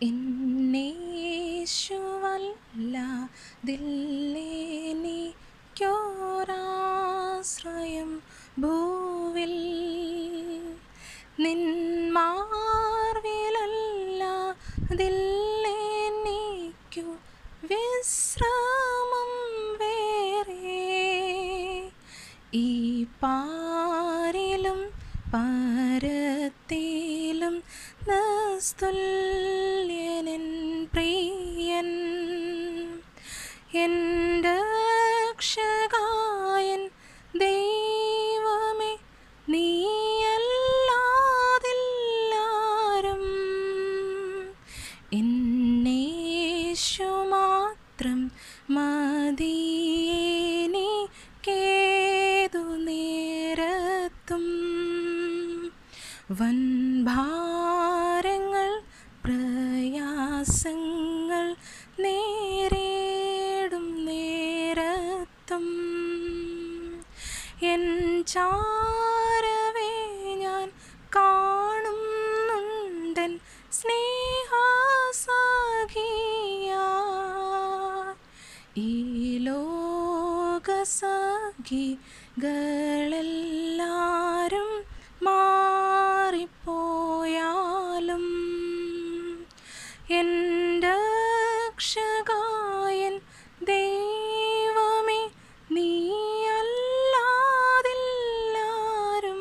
എന്നേശുവല്ലതില്ലേനിക്കൊരാശ്രയം ഭൂവിൽ നിന്മാർവിലല്ലതില്ലേനിക്കു വിശ്രാമം വേറെ ഈ പാരിലും പരത്തിലും നസ്തുല്യനൻ പ്രിയൻ എൻ്റെ രക്ഷകായൻ ദൈവമേ നീയല്ലാതില്ലാരും എന്നേശു മാത്രം മതിയേനിക്കേതു നേരത്തും വൻഭാരങ്ങൾ പ്രയാസങ്ങൾ നേരിടും നേരത്തും എൻ ചാരവേ ഞാൻ കാണുന്നുണ്ടൻ സ്നേഹസാഖിയ ഈ ലോകസഖികളെല്ലാരും മാറിപ്പോയാലും എൻ്റെ രക്ഷകായൻ ദൈവമേ നീയല്ലാതില്ലാരും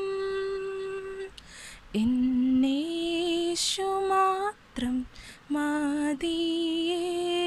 എന്നേശു മാത്രം മതിയേ